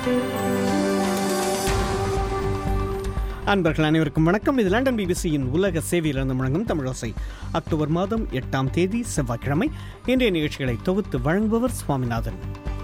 அன்பர்கள் அனைவருக்கும் வணக்கம் இது லண்டன் பிபிசியின் உலக சேவையிலிருந்து முழங்கும் தமிழோசை அக்டோபர் மாதம் எட்டாம் தேதி செவ்வாய்க்கிழமை இன்றைய நிகழ்ச்சிகளை தொகுத்து வழங்குபவர் சுவாமிநாதன்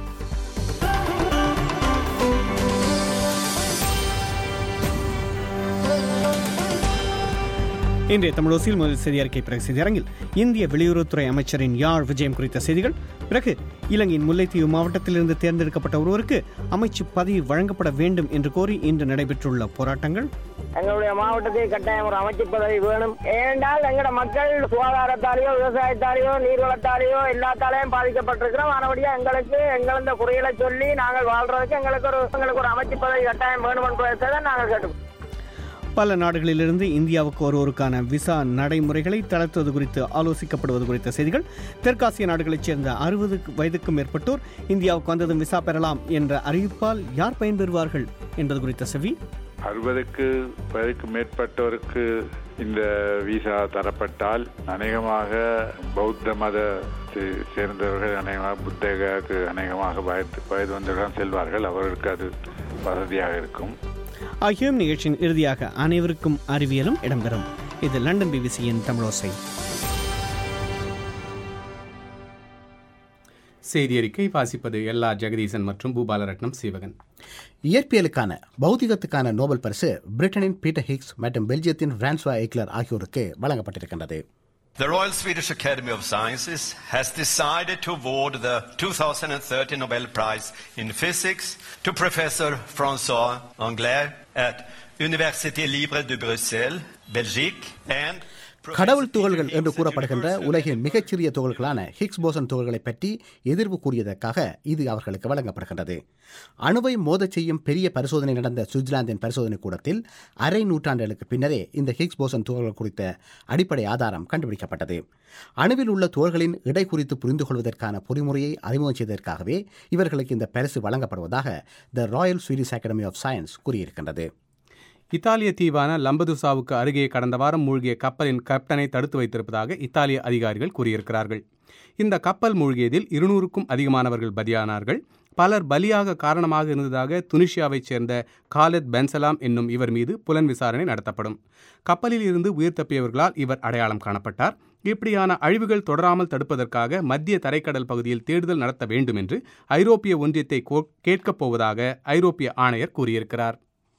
இன்றைய தமிழோசியில் முதல் செய்தி அறிக்கை பிறகு செய்தி அரங்கில் இந்திய வெளியுறவுத்துறை அமைச்சரின் யாழ் விஜயம் குறித்த செய்திகள் பிறகு இலங்கையின் முல்லைத்தீவு மாவட்டத்திலிருந்து தேர்ந்தெடுக்கப்பட்ட ஒருவருக்கு அமைச்சு பதவி வழங்கப்பட வேண்டும் என்று கோரி இன்று நடைபெற்றுள்ள போராட்டங்கள் எங்களுடைய மாவட்டத்தில் கட்டாயம் ஒரு அமைச்சு பதவி வேணும் ஏனென்றால் எங்கட மக்கள் சுகாதாரத்தாலேயோ விவசாயத்தாலேயோ நீர்வளத்தாலேயோ எல்லாத்தாலேயும் பாதிக்கப்பட்டிருக்கிறோம் ஆனபடியா எங்களுக்கு எங்களந்த குறைகளை சொல்லி நாங்கள் வாழ்றதுக்கு எங்களுக்கு ஒரு எங்களுக்கு ஒரு அமைச்சு பதவி கட்டாயம் வேணும் என்பதை தான் நாங்கள் கேட்டுக்கோம் பல நாடுகளிலிருந்து இந்தியாவுக்கு வருவோருக்கான விசா நடைமுறைகளை தளர்த்துவது குறித்து ஆலோசிக்கப்படுவது குறித்த செய்திகள் தெற்காசிய நாடுகளைச் சேர்ந்த அறுபது வயதுக்கும் மேற்பட்டோர் இந்தியாவுக்கு வந்ததும் விசா பெறலாம் என்ற அறிவிப்பால் யார் பயன்பெறுவார்கள் என்பது குறித்த செவி அறுபதுக்கு வயதுக்கு மேற்பட்டோருக்கு இந்த விசா தரப்பட்டால் அநேகமாக பௌத்த மத சேர்ந்தவர்கள் அநேகமாக புத்தகக்கு அநேகமாக வயது வயது வந்தவர்கள் செல்வார்கள் அவர்களுக்கு அது வசதியாக இருக்கும் ஆகியோரும் நிகழ்ச்சியின் இறுதியாக அனைவருக்கும் அறிவியலும் இடம்பெறும் இது லண்டன் பிபிசியின் தமிழோசை செய்தி அறிக்கை வாசிப்பது எல்லா ஜெகதீசன் மற்றும் பூபாலரட்னம் சீவகன் இயற்பியலுக்கான பௌதிகத்துக்கான நோபல் பரிசு பிரிட்டனின் பீட்டர் ஹிக்ஸ் மற்றும் பெல்ஜியத்தின் பிரான்ஸ்வா எக்லர் ஆகியோருக்கு வழங்கப்பட்டிருக்கின்றது The Royal Swedish Academy of Sciences has decided to award the 2030 Nobel Prize in Physics to Professor François Anglais at Université Libre de Bruxelles, Belgique, and கடவுள் துகள்கள் என்று கூறப்படுகின்ற உலகின் மிகச்சிறிய துகள்களான ஹிக்ஸ் போசன் துகள்களை பற்றி எதிர்வு கூறியதற்காக இது அவர்களுக்கு வழங்கப்படுகின்றது அணுவை மோதச் செய்யும் பெரிய பரிசோதனை நடந்த சுவிட்சர்லாந்தின் பரிசோதனை கூடத்தில் அரை நூற்றாண்டுகளுக்கு பின்னரே இந்த ஹிக்ஸ் போசன் துகள்கள் குறித்த அடிப்படை ஆதாரம் கண்டுபிடிக்கப்பட்டது அணுவில் உள்ள துகள்களின் இடை குறித்து புரிந்து கொள்வதற்கான பொறிமுறையை அறிமுகம் செய்ததற்காகவே இவர்களுக்கு இந்த பரிசு வழங்கப்படுவதாக the Royal Swedish Academy of Science கூறியிருக்கின்றது இத்தாலிய தீவான லம்பதுசாவுக்கு அருகே கடந்த வாரம் மூழ்கிய கப்பலின் கேப்டனை தடுத்து வைத்திருப்பதாக இத்தாலிய அதிகாரிகள் கூறியிருக்கிறார்கள் இந்த கப்பல் மூழ்கியதில் இருநூறுக்கும் அதிகமானவர்கள் பலியானார்கள் பலர் பலியாக காரணமாக இருந்ததாக துனிஷியாவைச் சேர்ந்த காலத் பென்சலாம் என்னும் இவர் மீது புலன் விசாரணை நடத்தப்படும் கப்பலில் இருந்து உயிர் தப்பியவர்களால் இவர் அடையாளம் காணப்பட்டார் இப்படியான அழிவுகள் தொடராமல் தடுப்பதற்காக மத்திய தரைக்கடல் பகுதியில் தேடுதல் நடத்த வேண்டும் என்று ஐரோப்பிய ஒன்றியத்தை கேட்கப் போவதாக ஐரோப்பிய ஆணையர் கூறியிருக்கிறார்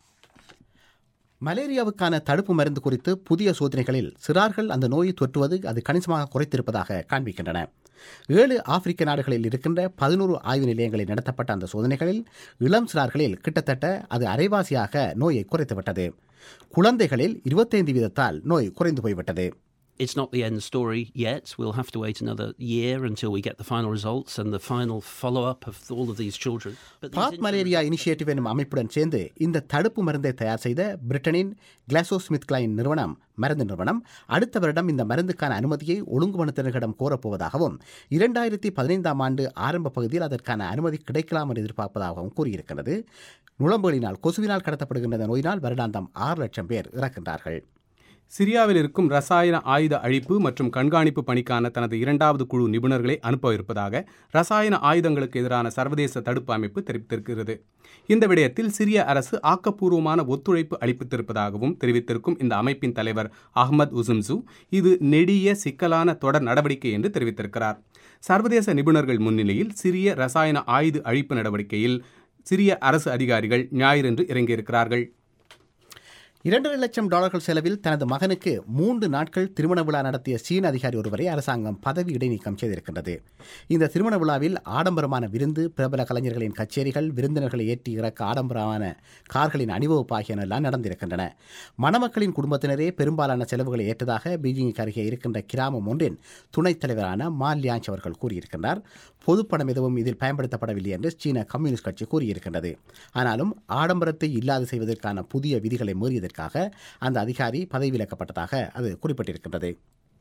மலேரியாவுக்கான தடுப்பு மருந்து குறித்து புதிய சோதனைகளில் சிறார்கள் அந்த நோயை தொற்றுவது அது கணிசமாக குறைத்திருப்பதாக காண்பிக்கின்றன ஏழு ஆப்பிரிக்க நாடுகளில் இருக்கின்ற பதினோரு ஆய்வு நிலையங்களில் நடத்தப்பட்ட அந்த சோதனைகளில் இளம் சிறார்களில் கிட்டத்தட்ட அது அரைவாசியாக நோயை குறைத்துவிட்டது குழந்தைகளில் இருபத்தைந்து வீதத்தால் நோய் குறைந்து போய்விட்டது It's not the end story yet. We'll have to wait another year until we get the final results and the final follow up of all of these children. But these PATH malaria initiative எனும் அமைப்புடன் சேர்ந்து இந்த தடுப்பு மருந்தை தயார் செய்த பிரிட்டனின் Glaxo Smith Kline நிறுவனம் மருந்து நிறுவனம் அடுத்த வருடம் இந்த மருந்துக்கான அனுமதியை ஒழுங்குபடுத்தினரிடம் கோரப்போவதாகவும் இரண்டாயிரத்தி பதினைந்தாம் ஆண்டு ஆரம்ப பகுதியில் அதற்கான அனுமதி கிடைக்கலாம் என்று எதிர்பார்ப்பதாகவும் கூறியிருக்கிறது நுழம்புகளினால் கொசுவினால் கடத்தப்படுகின்ற இந்த நோயினால் வருடாந்தம் ஆறு லட்சம் பேர் இறக்கின்றார்கள் சிரியாவில் இருக்கும் ரசாயன ஆயுத அழிப்பு மற்றும் கண்காணிப்பு பணிக்கான தனது இரண்டாவது குழு நிபுணர்களை அனுப்ப இருப்பதாக ரசாயன ஆயுதங்களுக்கு எதிரான சர்வதேச தடுப்பு அமைப்பு தெரிவித்திருக்கிறது இந்த விடயத்தில் சிரிய அரசு ஆக்கப்பூர்வமான ஒத்துழைப்பு அளிப்பித்திருப்பதாகவும் தெரிவித்திருக்கும் இந்த அமைப்பின் தலைவர் அஹ்மத் உசும்சு இது நெடிய சிக்கலான தொடர் நடவடிக்கை என்று தெரிவித்திருக்கிறார் சர்வதேச நிபுணர்கள் முன்னிலையில் சிரிய ரசாயன ஆயுத அழிப்பு நடவடிக்கையில் சிரிய அரசு அதிகாரிகள் ஞாயிறன்று இறங்கியிருக்கிறார்கள் இரண்டரை லட்சம் டாலர்கள் செலவில் தனது மகனுக்கு மூன்று நாட்கள் திருமண விழா நடத்திய சீன அதிகாரி ஒருவரை அரசாங்கம் பதவி இடைநீக்கம் செய்திருக்கின்றது இந்த திருமண விழாவில் ஆடம்பரமான விருந்து பிரபல கலைஞர்களின் கச்சேரிகள் விருந்தினர்களை ஏற்றி இறக்க ஆடம்பரமான கார்களின் அணிவகுப்பு ஆகியனெல்லாம் நடந்திருக்கின்றன மணமக்களின் குடும்பத்தினரே பெரும்பாலான செலவுகளை ஏற்றதாக பீஜிங்குக்கு அருகே இருக்கின்ற கிராமம் ஒன்றின் துணைத் தலைவரான மா லியான்ச் அவர்கள் கூறியிருக்கின்றார் பொதுப்பணம் எதுவும் இதில் பயன்படுத்தப்படவில்லை என்று சீன கம்யூனிஸ்ட் கட்சி கூறியிருக்கின்றது ஆனாலும் ஆடம்பரத்தை இல்லாது செய்வதற்கான புதிய விதிகளை மீறியதற்காக அந்த அதிகாரி பதவி விலக்கப்பட்டதாக அது குறிப்பிட்டிருக்கின்றது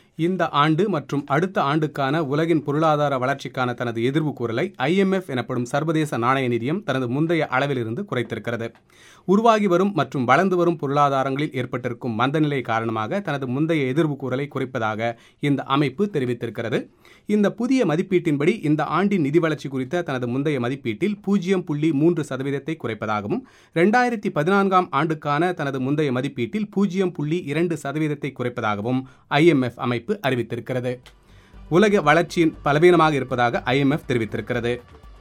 இந்த ஆண்டு மற்றும் அடுத்த ஆண்டுக்கான உலகின் பொருளாதார வளர்ச்சிக்கான தனது எதிர்வு கூறலை ஐஎம்எஃப் எனப்படும் சர்வதேச நாணய நிதியம் தனது முந்தைய அளவிலிருந்து குறைத்திருக்கிறது உருவாகி வரும் மற்றும் வளர்ந்து வரும் பொருளாதாரங்களில் ஏற்பட்டிருக்கும் மந்தநிலை காரணமாக தனது முந்தைய எதிர்வு கூறலை குறைப்பதாக இந்த அமைப்பு தெரிவித்திருக்கிறது இந்த புதிய மதிப்பீட்டின்படி இந்த ஆண்டின் நிதி வளர்ச்சி குறித்த தனது முந்தைய மதிப்பீட்டில் பூஜ்ஜியம் புள்ளி மூன்று சதவீதத்தை குறைப்பதாகவும் ரெண்டாயிரத்தி பதினான்காம் ஆண்டுக்கான தனது முந்தைய மதிப்பீட்டில் பூஜ்ஜியம் புள்ளி இரண்டு சதவீதத்தை குறைப்பதாகவும் ஐஎம்எஃப் அமைப்பு அறிவித்திருக்கிறது உலக வளர்ச்சியின் பலவீனமாக இருப்பதாக ஐஎம்எஃப் தெரிவித்திருக்கிறது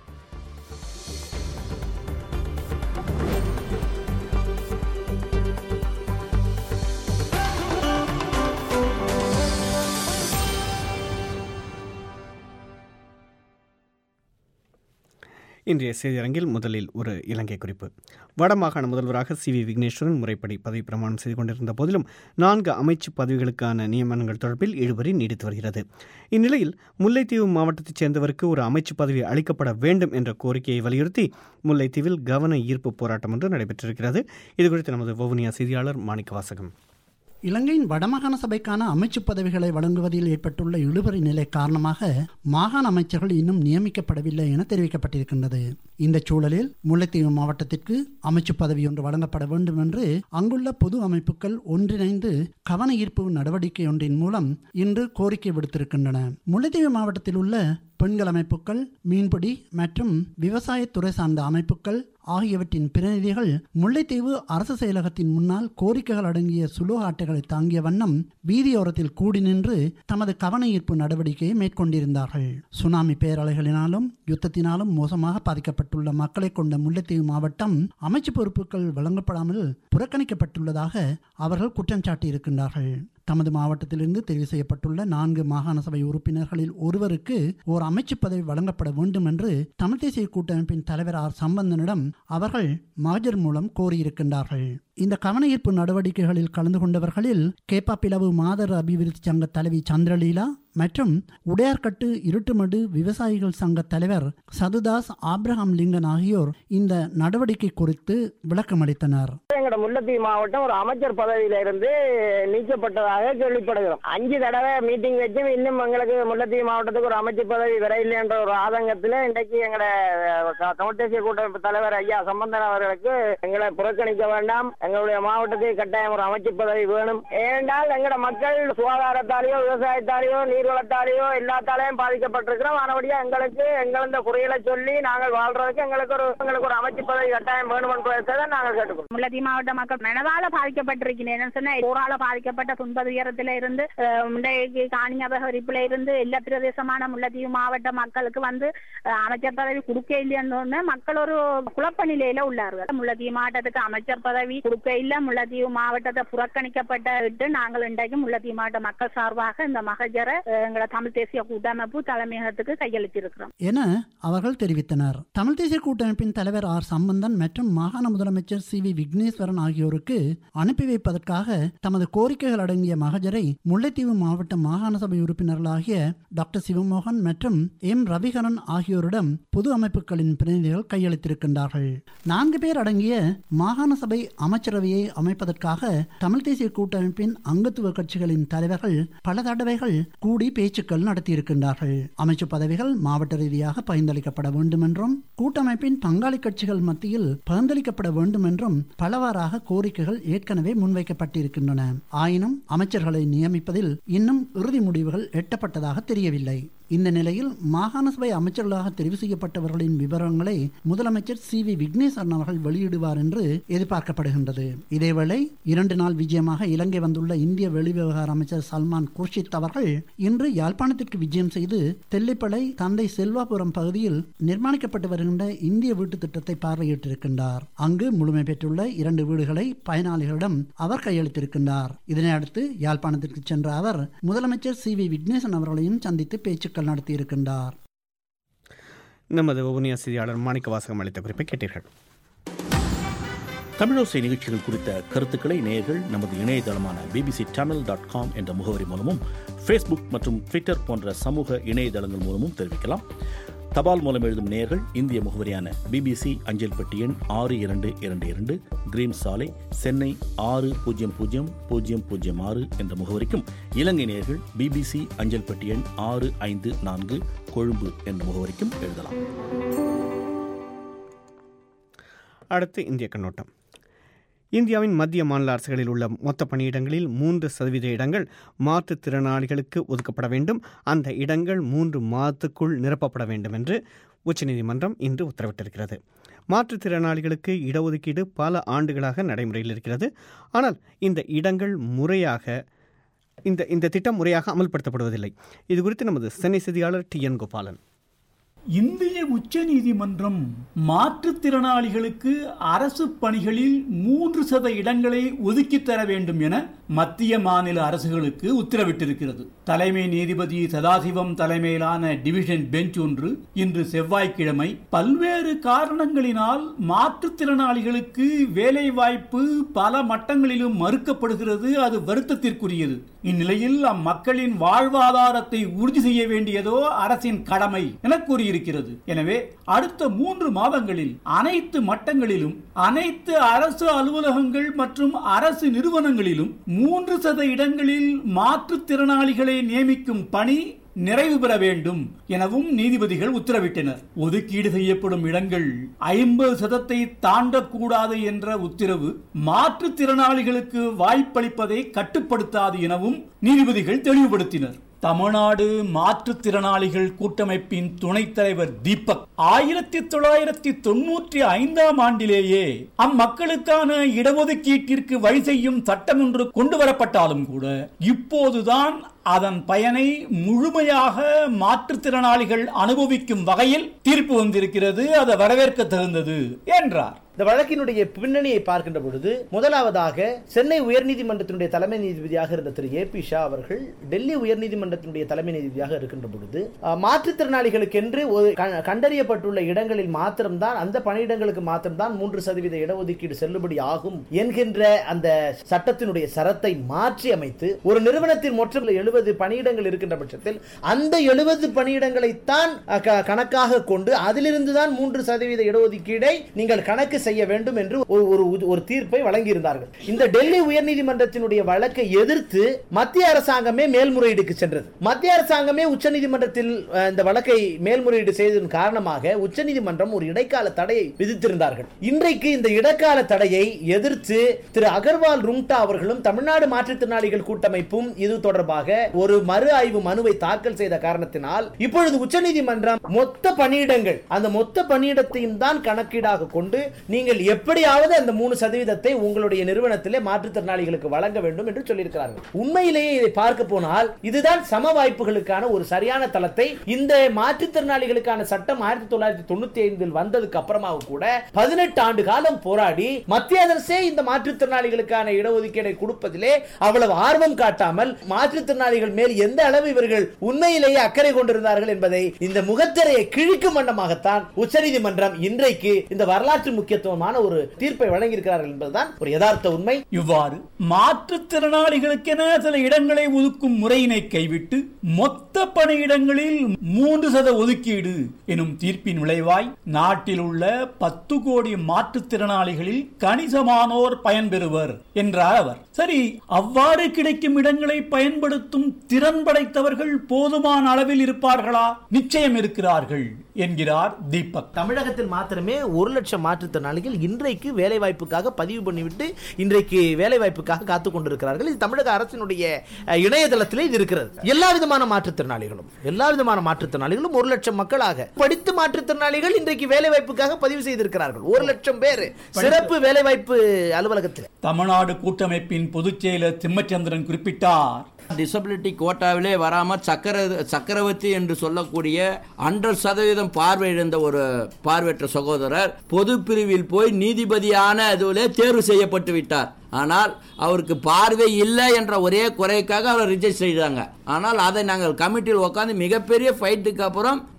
இன்றைய செய்தியரங்கில் முதலில் ஒரு இலங்கை குறிப்பு வடமாகாண முதல்வராக சி வி விக்னேஸ்வரன் முறைப்படி பதவி பிரமாணம் செய்து கொண்டிருந்த போதிலும் நான்கு அமைச்சு பதவிகளுக்கான நியமனங்கள் தொடர்பில் இழுபறி நீடித்து வருகிறது இந்நிலையில் முல்லைத்தீவு மாவட்டத்தைச் சேர்ந்தவருக்கு ஒரு அமைச்சு பதவி அளிக்கப்பட வேண்டும் என்ற கோரிக்கையை வலியுறுத்தி முல்லைத்தீவில் கவன ஈர்ப்பு போராட்டம் ஒன்று நடைபெற்றிருக்கிறது இதுகுறித்து நமது வவுனியா செய்தியாளர் மாணிக்க வாசகம் இலங்கையின் வடமாகாண சபைக்கான அமைச்சு பதவிகளை வழங்குவதில் ஏற்பட்டுள்ள இழுபறி நிலை காரணமாக மாகாண அமைச்சர்கள் இன்னும் நியமிக்கப்படவில்லை என தெரிவிக்கப்பட்டிருக்கின்றது இந்த சூழலில் முல்லைத்தீவு மாவட்டத்திற்கு அமைச்சு பதவி ஒன்று வழங்கப்பட வேண்டும் என்று அங்குள்ள பொது அமைப்புகள் ஒன்றிணைந்து கவன ஈர்ப்பு நடவடிக்கை ஒன்றின் மூலம் இன்று கோரிக்கை விடுத்திருக்கின்றன முல்லைத்தீவு மாவட்டத்தில் உள்ள பெண்கள் அமைப்புகள் மீன்பிடி மற்றும் விவசாயத்துறை சார்ந்த அமைப்புகள் ஆகியவற்றின் பிரதிநிதிகள் முல்லைத்தீவு அரசு செயலகத்தின் முன்னால் கோரிக்கைகள் அடங்கிய சுலோக அட்டைகளை தாங்கிய வண்ணம் வீதியோரத்தில் கூடி நின்று தமது கவன ஈர்ப்பு நடவடிக்கையை மேற்கொண்டிருந்தார்கள் சுனாமி பேரலைகளினாலும் யுத்தத்தினாலும் மோசமாக பாதிக்கப்பட்டுள்ள மக்களை கொண்ட முல்லைத்தீவு மாவட்டம் அமைச்சு பொறுப்புகள் வழங்கப்படாமல் புறக்கணிக்கப்பட்டுள்ளதாக அவர்கள் குற்றம் சாட்டியிருக்கின்றார்கள் தமது மாவட்டத்திலிருந்து தெரிவு செய்யப்பட்டுள்ள நான்கு மாகாண சபை உறுப்பினர்களில் ஒருவருக்கு ஓர் அமைச்சு பதவி வழங்கப்பட வேண்டும் என்று தமிழ் தேசிய கூட்டமைப்பின் தலைவர் ஆர் சம்பந்தனிடம் அவர்கள் மகஜர் மூலம் கோரியிருக்கின்றார்கள் இந்த கவன ஈர்ப்பு நடவடிக்கைகளில் கலந்து கொண்டவர்களில் கேப்பாப்பிளவு மாதர் அபிவிருத்தி சங்க தலைவி சந்திரலீலா மற்றும் உடையார்கட்டு இருட்டுமடு விவசாயிகள் சங்க தலைவர் சதுதாஸ் ஆப்ரஹாம் லிங்கன் ஆகியோர் இந்த நடவடிக்கை குறித்து விளக்கமளித்தனர் எங்கட முல்லைத்தீவு மாவட்டம் ஒரு அமைச்சர் பதவியில இருந்து நீக்கப்பட்டதாக கேள்விப்படுகிறோம் அஞ்சு தடவை மீட்டிங் வச்சு இன்னும் எங்களுக்கு முல்லைத்தீவு மாவட்டத்துக்கு ஒரு அமைச்சர் பதவி விரையில் என்ற ஒரு ஆதங்கத்தில் இன்றைக்கு எங்கட க- தமிழ் தேசிய கூட்டமைப்பு தலைவர் ஐயா சம்பந்தன் அவர்களுக்கு எங்களை புறக்கணிக்க வேண்டாம் எங்களுடைய மாவட்டத்துக்கு கட்டாயம் ஒரு அமைச்சர் பதவி வேணும் ஏனென்றால் எங்கட மக்கள் சுகாதாரத்தாலேயோ விவசாயத்தாலேயோ நீர்வளத்தாலேயோ எல்லாத்தாலேயும் பாதிக்கப்பட்டிருக்கிறோம் ஆனபடியா எங்களுக்கு எங்களந்த குறைகளை சொல்லி நாங்கள் வாழ்றதுக்கு எங்களுக்கு ஒரு எங்களுக்கு ஒரு அமைச்சர் பதவி கட்டாயம் வேணும் என்பதை தான் நாங்கள் கேட்டுக்கொள்கிறோம் முல்லதி மாவட்ட மக்கள் மனதால பாதிக்கப்பட்டிருக்கிறேன் என்ன சொன்னா போரால பாதிக்கப்பட்ட துன்ப துயரத்தில இருந்து அஹ், முண்டைக்கு காணி அபகரிப்புல இருந்து எல்லா பிரதேசமான முல்லத்தீவு மாவட்ட மக்களுக்கு வந்து அஹ், அமைச்சர் பதவி கொடுக்க இல்லைன்னு மக்கள் ஒரு குழப்ப நிலையில உள்ளார்கள் முல்லத்தீவு மாவட்டத்துக்கு அமைச்சர் பதவி கொடுக்க இல்ல முல்லத்தீவு மாவட்டத்தை புறக்கணிக்கப்பட்ட விட்டு நாங்கள் இன்றைக்கு முல்லத்தீவு மாவட்ட மக்கள் சார்பாக இந்த மகஜரை அஹ், எங்களை தமிழ் தேசிய கூட்டமைப்பு தலைமையகத்துக்கு கையளித்திருக்கிறோம் என அவர்கள் தெரிவித்தனர் தமிழ் தேசிய கூட்டமைப்பின் தலைவர் ஆர் சம்பந்தன் மற்றும் மாகாண முதலமைச்சர் சி வி விக்னேஸ்வரன் ஆகியோருக்கு அனுப்பி வைப்பதற்காக தமது கோரிக்கைகள் அடங்கிய மகஜரை முல்லைத்தீவு மாவட்ட மாகாண சபை உறுப்பினர்களாகிய டாக்டர் சிவமோகன் மற்றும் எம் ரவிகரன் ஆகியோரிடம் பொது அமைப்புகளின் பிரதிநிதிகள் கையளித்திருக்கின்றார்கள் நான்கு பேர் அடங்கிய மாகாண சபை அமைச்சரவையை அமைப்பதற்காக தமிழ் தேசிய கூட்டமைப்பின் அங்கத்துவ கட்சிகளின் தலைவர்கள் பல தடவைகள் கூடி பேச்சுக்கள் நடத்தியிருக்கின்றார்கள் அமைச்சு பதவிகள் மாவட்ட ரீதியாக பகிர்ந்தளிக்கப்பட வேண்டும் என்றும் கூட்டமைப்பின் பங்காளி கட்சிகள் மத்தியில் பகிர்ந்தளிக்கப்பட வேண்டும் என்றும் பலவாறாக கோரிக்கைகள் ஏற்கனவே முன்வைக்கப்பட்டிருக்கின்றன ஆயினும் அமைச்சர்களை நியமிப்பதில் இன்னும் இறுதி முடிவுகள் எட்டப்பட்டதாக தெரியவில்லை இந்த நிலையில் மாகாண சபை அமைச்சர்களாக தெரிவு செய்யப்பட்டவர்களின் விவரங்களை முதலமைச்சர் சி வி விக்னேஸ்வரன் அவர்கள் வெளியிடுவார் என்று எதிர்பார்க்கப்படுகின்றது இதேவேளை இரண்டு நாள் விஜயமாக இலங்கை வந்துள்ள இந்திய வெளிவிவகார அமைச்சர் சல்மான் குர்ஷித் அவர்கள் இன்று யாழ்ப்பாணத்திற்கு விஜயம் செய்து தெல்லிப்பளை தந்தை செல்வாபுரம் பகுதியில் நிர்மாணிக்கப்பட்டு வருகின்ற இந்திய வீட்டு திட்டத்தை பார்வையிட்டிருக்கின்றார் அங்கு முழுமை பெற்றுள்ள இரண்டு வீடுகளை பயனாளிகளிடம் அவர் கையளித்திருக்கின்றார் இதனை அடுத்து யாழ்ப்பாணத்திற்கு சென்ற அவர் முதலமைச்சர் சி வி விக்னேசன் அவர்களையும் சந்தித்து பேச்சுக்கள் நடத்தியிருக்கின்றார் நமது வவுனியா செய்தியாளர் மாணிக்க வாசகம் அளித்த குறிப்பை கேட்டீர்கள் தமிழோசை நிகழ்ச்சிகள் குறித்த கருத்துக்களை நேயர்கள் நமது இணையதளமான பிபிசி தமிழ் டாட் காம் என்ற முகவரி மூலமும் ஃபேஸ்புக் மற்றும் ட்விட்டர் போன்ற சமூக இணையதளங்கள் மூலமும் தெரிவிக்கலாம் தபால் மூலம் எழுதும் நேயர்கள் இந்திய முகவரியான பிபிசி அஞ்சல் பெட்டி எண் ஆறு இரண்டு இரண்டு இரண்டு கிரீன் சாலை சென்னை ஆறு பூஜ்ஜியம் பூஜ்ஜியம் பூஜ்ஜியம் பூஜ்ஜியம் ஆறு என்ற முகவரிக்கும் இலங்கை நேயர்கள் பிபிசி அஞ்சல் பெட்டி எண் ஆறு ஐந்து நான்கு கொழும்பு என்ற முகவரிக்கும் எழுதலாம் அடுத்து இந்திய கண்ணோட்டம் இந்தியாவின் மத்திய மாநில அரசுகளில் உள்ள மொத்த பணியிடங்களில் மூன்று சதவீத இடங்கள் மாற்றுத்திறனாளிகளுக்கு ஒதுக்கப்பட வேண்டும் அந்த இடங்கள் மூன்று மாதத்துக்குள் நிரப்பப்பட வேண்டும் என்று உச்சநீதிமன்றம் இன்று உத்தரவிட்டிருக்கிறது மாற்றுத்திறனாளிகளுக்கு இடஒதுக்கீடு பல ஆண்டுகளாக நடைமுறையில் இருக்கிறது ஆனால் இந்த இடங்கள் முறையாக இந்த இந்த திட்டம் முறையாக அமல்படுத்தப்படுவதில்லை இது குறித்து நமது சென்னை செய்தியாளர் டி என் கோபாலன் இந்திய உச்ச நீதிமன்றம் மாற்றுத்திறனாளிகளுக்கு அரசு பணிகளில் மூன்று சத இடங்களை ஒதுக்கித் தர வேண்டும் என மத்திய மாநில அரசுகளுக்கு உத்தரவிட்டிருக்கிறது தலைமை நீதிபதி சதாசிவம் தலைமையிலான டிவிஷன் பெஞ்ச் ஒன்று இன்று செவ்வாய்க்கிழமை பல்வேறு காரணங்களினால் மாற்றுத்திறனாளிகளுக்கு வேலை வாய்ப்பு பல மட்டங்களிலும் மறுக்கப்படுகிறது அது வருத்தத்திற்குரியது இந்நிலையில் அம்மக்களின் வாழ்வாதாரத்தை உறுதி செய்ய வேண்டியதோ அரசின் கடமை என கூறியிருக்கிறது எனவே அடுத்த மூன்று மாதங்களில் அனைத்து மட்டங்களிலும் அனைத்து அரசு அலுவலகங்கள் மற்றும் அரசு நிறுவனங்களிலும் மூன்று சத இடங்களில் மாற்றுத்திறனாளிகளை நியமிக்கும் பணி நிறைவு பெற வேண்டும் எனவும் நீதிபதிகள் உத்தரவிட்டனர் ஒதுக்கீடு செய்யப்படும் இடங்கள் ஐம்பது சதத்தை தாண்டக்கூடாது என்ற உத்தரவு மாற்றுத்திறனாளிகளுக்கு வாய்ப்பளிப்பதை கட்டுப்படுத்தாது எனவும் நீதிபதிகள் தெளிவுபடுத்தினர் தமிழ்நாடு மாற்றுத்திறனாளிகள் கூட்டமைப்பின் துணைத் தலைவர் தீபக் ஆயிரத்தி தொள்ளாயிரத்தி தொன்னூற்றி ஐந்தாம் ஆண்டிலேயே அம்மக்களுக்கான இடஒதுக்கீட்டிற்கு வழி செய்யும் சட்டம் ஒன்று கொண்டு வரப்பட்டாலும் கூட இப்போதுதான் அதன் பயனை முழுமையாக மாற்றுத்திறனாளிகள் அனுபவிக்கும் வகையில் தீர்ப்பு வந்திருக்கிறது அதை வரவேற்க தகுந்தது என்றார் இந்த வழக்கினுடைய பின்னணியை பார்க்கின்ற பொழுது முதலாவதாக சென்னை உயர்நீதிமன்றத்தினுடைய தலைமை நீதிபதியாக இருந்த திரு ஏ பி ஷா அவர்கள் டெல்லி உயர்நீதிமன்றத்தினுடைய தலைமை நீதிபதியாக இருக்கின்ற பொழுது அஹ், மாற்றுத்திறனாளிகளுக்கென்று ஒரு க- கண்டறியப்பட்டுள்ள இடங்களில் மாத்திரம்தான் அந்த பணியிடங்களுக்கு மாத்திரம்தான் மூன்று சதவீத இடஒதுக்கீடு செல்லுபடி ஆகும் என்கின்ற அந்த சட்டத்தினுடைய சரத்தை மாற்றி அமைத்து ஒரு நிறுவனத்தில் மொத்தம் எழுபது பணியிடங்கள் இருக்கின்ற பட்சத்தில் அந்த எழுபது பணியிடங்களைத்தான் அஹ், க- கணக்காக கொண்டு அதிலிருந்து தான் மூன்று சதவீத இடஒதுக்கீடை நீங்கள் கணக்கு செய்ய வேண்டும் என்று ஒரு ஒரு ஒரு தீர்ப்பை வழங்கியிருந்தார்கள் இந்த டெல்லி உயர்நீதிமன்றத்தினுடைய வழக்கை எதிர்த்து மத்திய அரசாங்கமே மேல்முறையீடுக்கு சென்றது மத்திய அரசாங்கமே உச்சநீதிமன்றத்தில் அஹ், இந்த வழக்கை மேல்முறையீடு செய்ததன் காரணமாக உச்சநீதிமன்றம் ஒரு இடைக்கால தடையை விதித்திருந்தார்கள் இன்றைக்கு இந்த இடைக்கால தடையை எதிர்த்து திரு அகர்வால் ருங்டா அவர்களும் தமிழ்நாடு மாற்றுத்திறனாளிகள் கூட்டமைப்பும் இது தொடர்பாக ஒரு மறு ஆய்வு மனுவை தாக்கல் செய்த காரணத்தினால் இப்பொழுது உச்சநீதிமன்றம் மொத்த பணியிடங்கள் அந்த மொத்த பணியிடத்தையும் தான் கணக்கீடாக கொண்டு நீங்கள் எப்படியாவது அந்த மூணு சதவீதத்தை உங்களுடைய நிறுவனத்திலே மாற்றுத்திறனாளிகளுக்கு வழங்க வேண்டும் என்று சொல்லியிருக்கிறார்கள் உண்மையிலேயே இதை பார்க்க போனால் இதுதான் சம வாய்ப்புகளுக்கான ஒரு சரியான தளத்தை இந்த மாற்றுத்திறனாளிகளுக்கான சட்டம் ஆயிரத்தி தொள்ளாயிரத்தி தொண்ணூத்தி ஐந்தில் வந்ததுக்கு அப்புறமாக கூட பதினெட்டு ஆண்டு காலம் போராடி மத்திய அரசே இந்த மாற்றுத்திறனாளிகளுக்கான இடஒதுக்கீடை கொடுப்பதிலே அவ்வளவு ஆர்வம் காட்டாமல் மாற்றுத்திறனாளிகள் மேல் எந்த அளவு இவர்கள் உண்மையிலேயே அக்கறை கொண்டிருந்தார்கள் என்பதை இந்த முகத்திரையை கிழிக்கும் வண்ணமாகத்தான் உச்சநீதிமன்றம் இன்றைக்கு இந்த வரலாற்று முக்கியத்துவமான ஒரு தீர்ப்பை வழங்கியிருக்கிறார்கள் என்பதுதான் ஒரு யதார்த்த உண்மை இவ்வாறு மாற்றுத்திறனாளிகளுக்கென சில இடங்களை ஒதுக்கும் முறையினை கைவிட்டு மொத்த பணியிடங்களில் மூன்று சத ஒதுக்கீடு எனும் தீர்ப்பின் விளைவாய் நாட்டில் உள்ள பத்து கோடி மாற்றுத்திறனாளிகளில் கணிசமானோர் பயன்பெறுவர் என்றார் அவர் சரி அவ்வாறு கிடைக்கும் இடங்களை பயன்படுத்தும் திறன் படைத்தவர்கள் போதுமான அளவில் இருப்பார்களா நிச்சயம் இருக்கிறார்கள் என்கிறார் தீபக் தமிழகத்தில் மாத்திரமே ஒரு லட்சம் மாற்றுத்திறனாளிகள் இன்றைக்கு வேலை வாய்ப்புக்காக பதிவு பண்ணிவிட்டு இன்றைக்கு வேலை வாய்ப்புக்காக காத்துக் கொண்டிருக்கிறார்கள் இது தமிழக அரசினுடைய அஹ், இணையதளத்திலே இது இருக்கிறது எல்லா விதமான மாற்றுத்திறனாளிகளும் எல்லா விதமான மாற்றுத்திறனாளிகளும் ஒரு லட்சம் மக்களாக படித்து மாற்றுத்திறனாளிகள் இன்றைக்கு வேலை வாய்ப்புக்காக பதிவு செய்திருக்கிறார்கள் ஒரு லட்சம் பேர் சிறப்பு வேலை வாய்ப்பு அலுவலகத்தில் தமிழ்நாடு கூட்டமைப்பின் பொதுச் செயலர் திம்மச்சந்திரன் குறிப்பிட்டார் டிசபிலிட்டி கோட்டாவிலே வராம சக்கர சக்கரவர்த்தி என்று சொல்லக்கூடிய ஹண்ட்ரட் சதவீதம் பார்வையிழந்த ஒரு பார்வையற்ற சகோதரர் பொது பிரிவில் போய் நீதிபதியான அதுவிலே தேர்வு செய்யப்பட்டு விட்டார் ஆனால் அவருக்கு பார்வை இல்லை என்ற ஒரே குறைக்காக அவர் ரிஜெக்ட் செய்தாங்க ஆனால் அதை நாங்கள் கமிட்டியில் உட்காந்து மிகப்பெரிய ஃபைட்டுக்கு அப்புறம்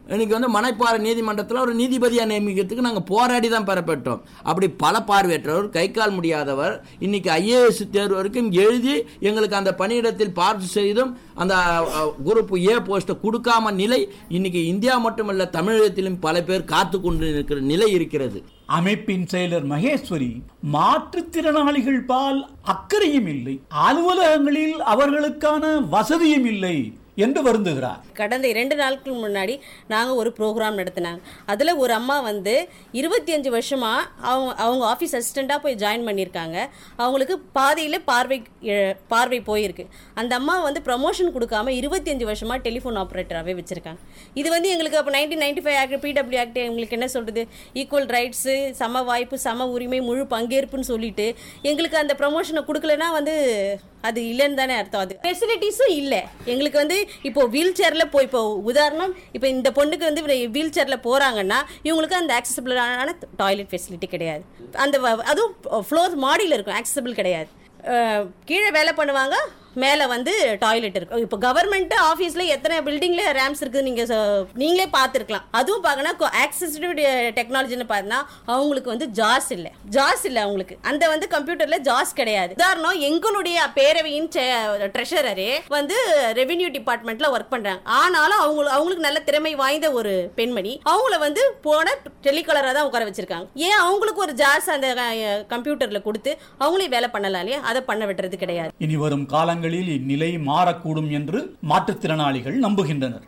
இன்னைக்கு வந்து மனைப்பாறை நீதிமன்றத்தில் ஒரு நீதிபதியா நியமிக்கிறதுக்கு நாங்கள் போராடி தான் பெறப்பட்டோம் அப்படி பல பார்வையற்றவர் கை கால் முடியாதவர் இன்னைக்கு ஐஏஎஸ் தேர்வு வரைக்கும் எழுதி எங்களுக்கு அந்த பணியிடத்தில் பார்த்து செய்தும் அந்த குரூப் ஏ போஸ்ட்டை கொடுக்காம நிலை இன்னைக்கு இந்தியா மட்டுமல்ல தமிழகத்திலும் பல பேர் காத்து கொண்டு இருக்கிற நிலை இருக்கிறது அமைப்பின் செயலர் மகேஸ்வரி மாற்றுத்திறனாளிகள் பால் அக்கறையும் இல்லை அலுவலகங்களில் அவர்களுக்கான வசதியும் இல்லை என்று வருந்துகிறார் கடந்த இரண்டு நாட்களுக்கு முன்னாடி நாங்கள் ஒரு ப்ரோக்ராம் நடத்தினாங்க அதில் ஒரு அம்மா வந்து இருபத்தி அஞ்சு வருஷமாக அவங்க அவங்க ஆஃபீஸ் அசிஸ்டண்ட்டாக போய் ஜாயின் பண்ணியிருக்காங்க அவங்களுக்கு பாதியில் பார்வை இழ- பார்வை போயிருக்கு அந்த அம்மா வந்து ப்ரமோஷன் கொடுக்காம இருபத்தி அஞ்சு வருஷமாக டெலிஃபோன் ஆப்ரேட்டராகவே வச்சுருக்காங்க இது வந்து எங்களுக்கு அப்போ nineteen ninety five act P W act எங்களுக்கு என்ன சொல்கிறது ஈக்குவல் ரைட்ஸு சம வாய்ப்பு சம உரிமை முழு பங்கேற்புன்னு சொல்லிட்டு எங்களுக்கு அந்த ப்ரமோஷனை கொடுக்கலனா வந்து அது இல்லைன்னு தானே அர்த்தம் அது ஃபெசிலிட்டிஸும் இல்லை எங்களுக்கு வந்து இப்போ வீல் சேரில் போய் இப்போ உதாரணம் இப்போ இந்த பொண்ணுக்கு வந்து வீல் சேரில் போகிறாங்கன்னா இவங்களுக்கு அந்த ஆக்சசிபிளான டாய்லெட் ஃபெசிலிட்டி கிடையாது அந்த வ- அதுவும் ஃப்ளோர் மாடியில் இருக்கும் ஆக்சசிபிள் கிடையாது அஹ், கீழே வேலை பண்ணுவாங்க மேலே வந்து டாய்லெட் இருக்கும் இப்போ கவர்மெண்ட் ஆஃபீஸில் எத்தனை பில்டிங்கில் ரேம்ஸ் இருக்குது நீங்கள் நீங்களே பார்த்துருக்கலாம் அதுவும் பார்க்கணும் ஆக்சசிபிள் டெக்னாலஜின்னு பார்த்தீங்கன்னா அவங்களுக்கு வந்து ஜாஸ் இல்லை ஜாஸ் இல்லை அவங்களுக்கு அந்த வந்து கம்ப்யூட்டரில் ஜாஸ் கிடையாது உதாரணம் எங்களுடைய பேரவையின் ட்ரெஷரரே வந்து ரெவென்யூ டிபார்ட்மெண்ட்டில் ஒர்க் பண்ணுறாங்க ஆனாலும் அவங்க அவங்களுக்கு நல்ல திறமை வாய்ந்த ஒரு பெண்மணி அவங்கள வந்து போன டெலிகாலராக தான் உட்கார வச்சிருக்காங்க ஏன் அவங்களுக்கு ஒரு ஜாஸ் அந்த கம்ப்யூட்டரில் கொடுத்து அவங்களே வேலை பண்ணலாம் இல்லையா அதை பண்ண விடுறது கிடையாது இனி வரும் காலங்களில் இந்நிலை மாறக்கூடும் என்று மாற்றுத்திறனாளிகள் நம்புகின்றனர்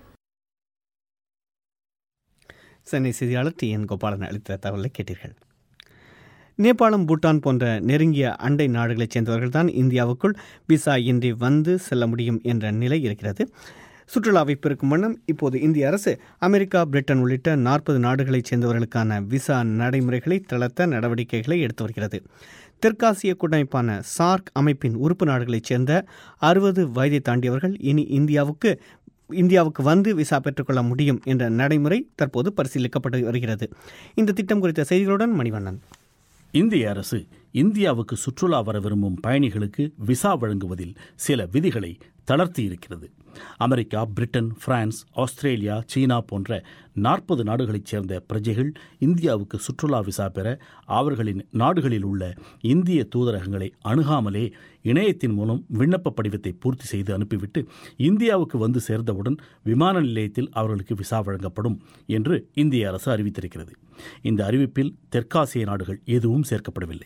சென்னை செய்தியாளர் டி என் கோபாலன் அளித்த தகவலை கேட்டீர்கள் நேபாளம் பூட்டான் போன்ற நெருங்கிய அண்டை நாடுகளைச் சேர்ந்தவர்கள் தான் இந்தியாவுக்குள் விசா இன்றி வந்து செல்ல முடியும் என்ற நிலை இருக்கிறது சுற்றுலாவை பெருக்கும் வண்ணம் இப்போது இந்திய அரசு அமெரிக்கா பிரிட்டன் உள்ளிட்ட நாற்பது நாடுகளைச் சேர்ந்தவர்களுக்கான விசா நடைமுறைகளை தளர்த்த நடவடிக்கைகளை எடுத்து வருகிறது தெற்காசிய கூட்டமைப்பான சார்க் அமைப்பின் உறுப்பு நாடுகளைச் சேர்ந்த அறுபது வயதை தாண்டியவர்கள் இனி இந்தியாவுக்கு இந்தியாவுக்கு வந்து விசா பெற்றுக்கொள்ள முடியும் என்ற நடைமுறை தற்போது பரிசீலிக்கப்பட்டு வருகிறது இந்த திட்டம் குறித்த செய்திகளுடன் மணிவண்ணன் இந்திய அரசு இந்தியாவுக்கு சுற்றுலா வர விரும்பும் பயணிகளுக்கு விசா வழங்குவதில் சில விதிகளை தளர்த்தி இருக்கிறது அமெரிக்கா பிரிட்டன் பிரான்ஸ் ஆஸ்திரேலியா சீனா போன்ற நாற்பது நாடுகளைச் சேர்ந்த பிரஜைகள் இந்தியாவுக்கு சுற்றுலா விசா பெற அவர்களின் நாடுகளில் உள்ள இந்திய தூதரகங்களை அணுகாமலே இணையத்தின் மூலம் விண்ணப்ப படிவத்தை பூர்த்தி செய்து அனுப்பிவிட்டு இந்தியாவுக்கு வந்து சேர்ந்தவுடன் விமான நிலையத்தில் அவர்களுக்கு விசா வழங்கப்படும் என்று இந்திய அரசு அறிவித்திருக்கிறது இந்த அறிவிப்பில் தெற்காசிய நாடுகள் எதுவும் சேர்க்கப்படவில்லை